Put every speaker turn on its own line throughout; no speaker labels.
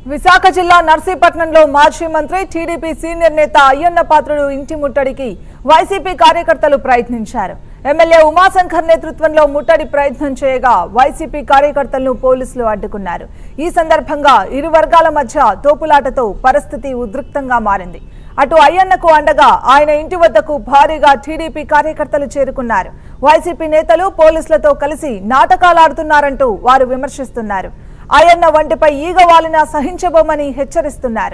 విశాఖ జిల్లా నర్సీపట్నంలో మాజీ మంత్రి టీడీపీ సీనియర్ నేత అయ్యన్న పాత్రుడు ఇంటి ముట్టడికి వైసీపీ కార్యకర్తలు ప్రయత్నించారు ఎమ్మెల్యే ఉమాశంకర్ నేతృత్వంలో ముట్టడి ప్రయత్నం చేయగా వైసీపీ కార్యకర్తలను పోలీసులు అడ్డుకున్నారు ఈ సందర్భంగా ఇరు వర్గాల మధ్య తోపులాటతో పరిస్థితి ఉద్రిక్తంగా మారింది అటు అయ్యన్నకు అండగా ఆయన ఇంటి వద్దకు భారీగా టీడీపీ కార్యకర్తలు చేరుకున్నారు వైసీపీ నేతలు పోలీసులతో కలిసి నాటకాలాడుతున్నారంటూ వారు విమర్శిస్తున్నారు అయ్యన్న వంటిపై ఈగ వాలినా సహించబోమని హెచ్చరిస్తున్నారు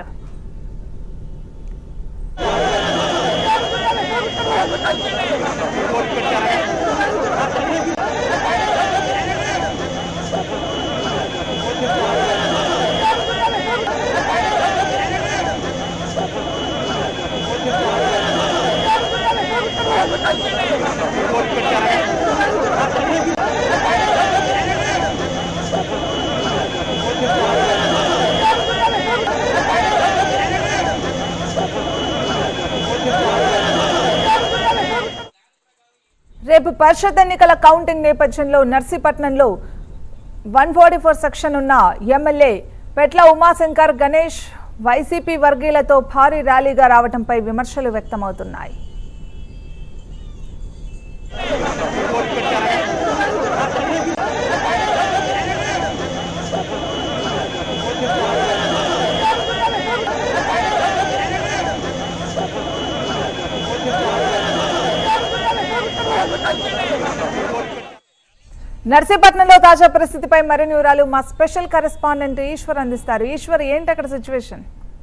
రేపు పరిషత్ ఎన్నికల కౌంటింగ్ నేపథ్యంలో నర్సీపట్నంలో వన్ ఫార్టీ ఫోర్ సెక్షన్ ఉన్న ఎమ్మెల్యే పెట్ల ఉమాశంకర్ గణేష్ వైసీపీ వర్గీయులతో భారీ ర్యాలీగా రావడంపై విమర్శలు వ్యక్తమవుతున్నాయి నర్సీపట్నంలో తాజా పరిస్థితిపై మరిన్ని వివరాలు మా స్పెషల్ కరెస్పాండెంట్ ఈశ్వర్ అందిస్తారు ఈశ్వర్ ఏంటి అక్కడ సిచ్యువేషన్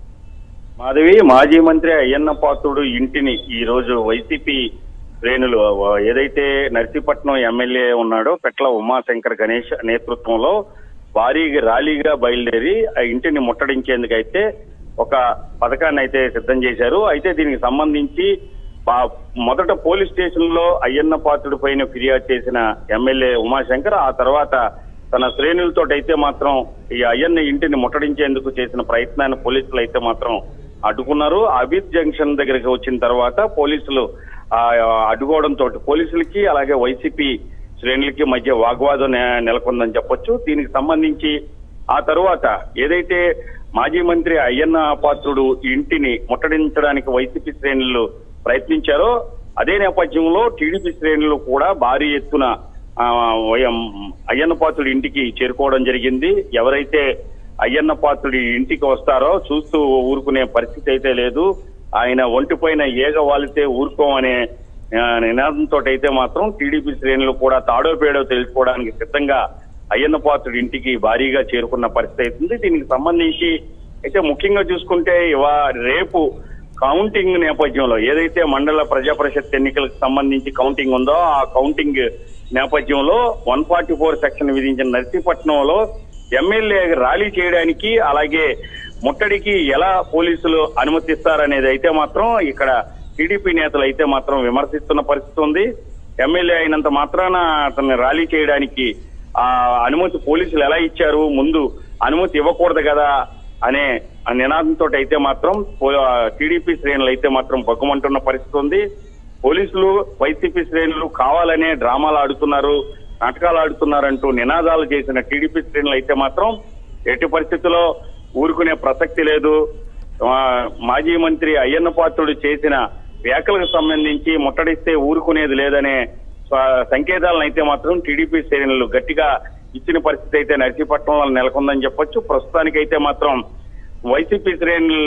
మాధవి మాజీ మంత్రి అయ్యన్న పాత్రుడు ఇంటిని ఈ రోజు వైసీపీ శ్రేణులు ఆ, ఏదైతే నర్సీపట్నం ఎమ్మెల్యే ఉన్నాడో పెట్ల ఉమాశంకర్ గణేష్ నేతృత్వంలో భారీ ర్యాలీగా బయలుదేరి ఆ ఇంటిని ముట్టడించేందుకు అయితే ఒక పథకాన్ని అయితే సిద్ధం చేశారు అయితే దీనికి సంబంధించి పా- మొదట పోలీస్ స్టేషన్ లో అయ్యన్న పాత్రుడి పైన ఫిర్యాదు చేసిన ఎమ్మెల్యే ఉమాశంకర్ ఆ తర్వాత తన శ్రేణులతో అయితే మాత్రం ఈ అయ్యన్న ఇంటిని ముట్టడించేందుకు చేసిన ప్రయత్నాన్ని పోలీసులు అయితే మాత్రం అడ్డుకున్నారు అబిద్ జంక్షన్ దగ్గరికి వచ్చిన తర్వాత పోలీసులు ఆ, అడ్డుకోవడంతో పోలీసులకి అలాగే వైసీపీ శ్రేణులకి మధ్య వాగ్వాదం నె- నెలకొందని చెప్పొచ్చు దీనికి సంబంధించి ఆ తరువాత ఏదైతే మాజీ మంత్రి అయ్యన్న పాత్రుడు ఇంటిని ముట్టడించడానికి వైసీపీ శ్రేణులు ప్రయత్నించారో అదే నేపథ్యంలో టీడీపీ శ్రేణులు కూడా భారీ ఎత్తున ఆ, వయం- అయ్యన్న పాత్రుడి ఇంటికి చేరుకోవడం జరిగింది ఎవరైతే అయ్యన్న పాత్రుడి ఇంటికి వస్తారో చూస్తూ ఊరుకునే పరిస్థితి అయితే లేదు ఆయన ఒంటిపైన ఏగ వాలితే ఊరుకోమనే ఆ, నినాదంతో అయితే మాత్రం టీడీపీ శ్రేణులు కూడా తాడో పేడో తెలుసుకోవడానికి సిద్ధంగా అయ్యన్న పాత్రుడి ఇంటికి భారీగా చేరుకున్న పరిస్థితి అవుతుంది దీనికి సంబంధించి అయితే ముఖ్యంగా చూసుకుంటే ఇవా రేపు కౌంటింగ్ నేపథ్యంలో ఏదైతే మండల ప్రజా పరిషత్ ఎన్నికలకు సంబంధించి కౌంటింగ్ ఉందో ఆ కౌంటింగ్ నేపథ్యంలో వన్ ఫార్టీ ఫోర్ సెక్షన్ విధించిన నర్సీపట్నంలో ఎమ్మెల్యే ర్యాలీ చేయడానికి అలాగే ముట్టడికి ఎలా పోలీసులు అనుమతిస్తారనేది అయితే మాత్రం ఇక్కడ టీడీపీ నేతలు అయితే మాత్రం విమర్శిస్తున్న పరిస్థితి ఉంది ఎమ్మెల్యే అయినంత మాత్రాన అతన్ని ర్యాలీ చేయడానికి ఆ అనుమతి పోలీసులు ఎలా ఇచ్చారు ముందు అనుమతి ఇవ్వకూడదు కదా అనే ఆ నినాదంతో అయితే మాత్రం టీడీపీ శ్రేణులు అయితే మాత్రం బగ్గుమంటున్న పరిస్థితి ఉంది పోలీసులు వైసీపీ శ్రేణులు కావాలనే డ్రామాలు ఆడుతున్నారు నాటకాలు ఆడుతున్నారంటూ నినాదాలు చేసిన టీడీపీ శ్రేణులు అయితే మాత్రం ఎట్టి పరిస్థితుల్లో ఊరుకునే ప్రసక్తి లేదు ఆ, మాజీ మంత్రి అయ్యన్న పాత్రుడు చేసిన వ్యాఖ్యలకు సంబంధించి ముట్టడిస్తే ఊరుకునేది లేదనే స- సంకేతాలను అయితే మాత్రం టీడీపీ శ్రేణులు గట్టిగా ఇచ్చిన పరిస్థితి అయితే నర్సీపట్నంలో నెలకొందని చెప్పొచ్చు ప్రస్తుతానికైతే మాత్రం వైసీపీ శ్రేణులు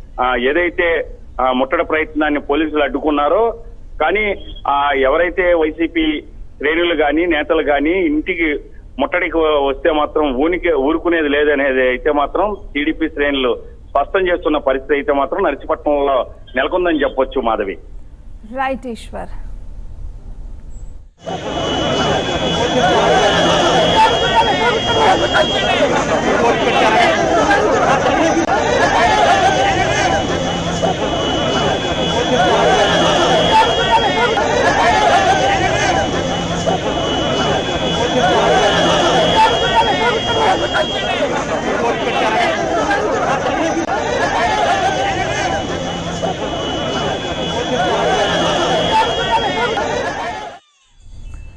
ఏదైతే ఆ, ముట్టడి ప్రయత్నాన్ని పోలీసులు అడ్డుకున్నారో కానీ ఆ ఎవరైతే వైసీపీ శ్రేణులు గాని నేతలు గాని ఇంటికి ముట్టడికి వస్తే మాత్రం ఊనికి ఊరుకునేది లేదనేది అయితే మాత్రం టీడీపీ శ్రేణులు స్పష్టం చేస్తున్న పరిస్థితి అయితే మాత్రం నర్సీపట్నంలో నెలకొందని చెప్పొచ్చు మాధవి
రైట్ ఈశ్వర్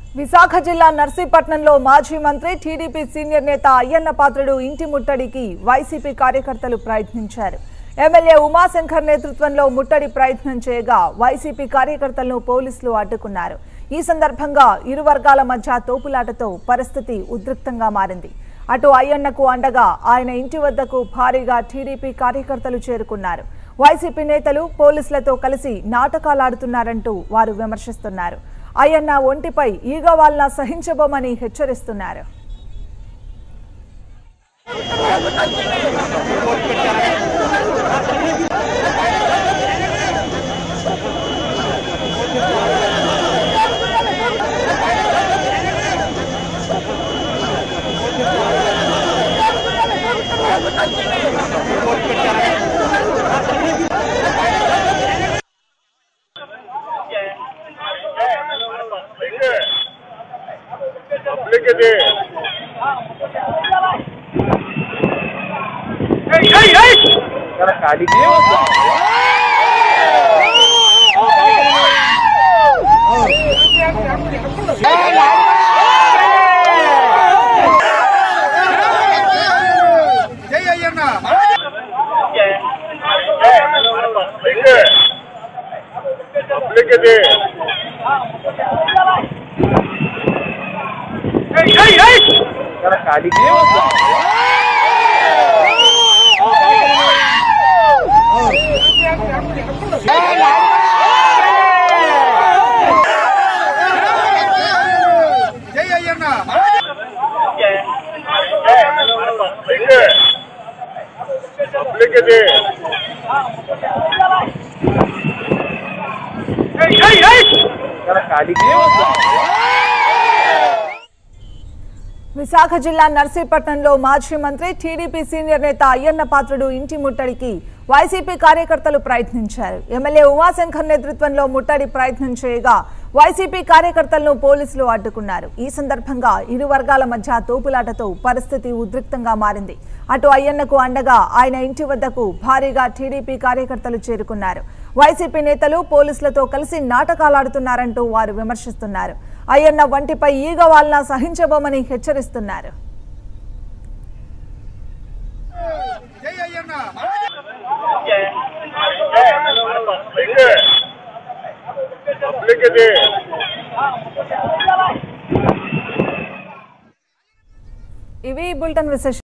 విశాఖ జిల్లా నర్సీపట్నంలో మాజీ మంత్రి టీడీపీ సీనియర్ నేత అయ్యన్న పాత్రుడు ఇంటి ముట్టడికి వైసీపీ కార్యకర్తలు ప్రయత్నించారు ఎమ్మెల్యే ఉమాశంకర్ నేతృత్వంలో ముట్టడి ప్రయత్నం చేయగా వైసీపీ కార్యకర్తలను పోలీసులు అడ్డుకున్నారు ఈ సందర్భంగా ఇరు వర్గాల మధ్య తోపులాటతో పరిస్థితి ఉద్రిక్తంగా మారింది అటు అయ్యన్నకు అండగా ఆయన ఇంటి వద్దకు భారీగా టీడీపీ కార్యకర్తలు చేరుకున్నారు వైసీపీ నేతలు పోలీసులతో కలిసి నాటకాలాడుతున్నారంటూ వారు విమర్శిస్తున్నారు అయ్యన్న ఒంటిపై ఈగ వాళ్ళ సహించబోమని హెచ్చరిస్తున్నారు
పబ్లిక్ ఇది
జై అయ్యన్న
పబ్లిక్ పబ్లిక్ ఇది
జై అయ్యన్న
పబ్లిక్ పబ్లిక్ ఇది
విశాఖ జిల్లా నర్సీపట్నంలో మాజీ మంత్రి టీడీపీ సీనియర్ నేత అయ్యన్న పాత్రుడు ఇంటి ముట్టడికి వైసీపీ కార్యకర్తలు ప్రయత్నించారు ఎమ్మెల్యే ఉమాశంకర్ నేతృత్వంలో ముట్టడి ప్రయత్నం చేయగా వైసీపీ కార్యకర్తలను పోలీసులు అడ్డుకున్నారు ఈ సందర్భంగా ఇరు వర్గాల మధ్య తోపులాటతో పరిస్థితి ఉద్రిక్తంగా మారింది అటు అయ్యన్నకు అండగా ఆయన ఇంటి వద్దకు భారీగా టీడీపీ కార్యకర్తలు చేరుకున్నారు వైసీపీ నేతలు పోలీసులతో కలిసి నాటకాలాడుతున్నారంటూ వారు విమర్శిస్తున్నారు అయ్యన్న వంటిపై ఈగ వాళ్ళ సహించబోమని హెచ్చరిస్తున్నారు
జై అయ్యన్న
పబ్లిక్ పబ్లిక్ ఇది
ఇవి బులెటిన్ విశేష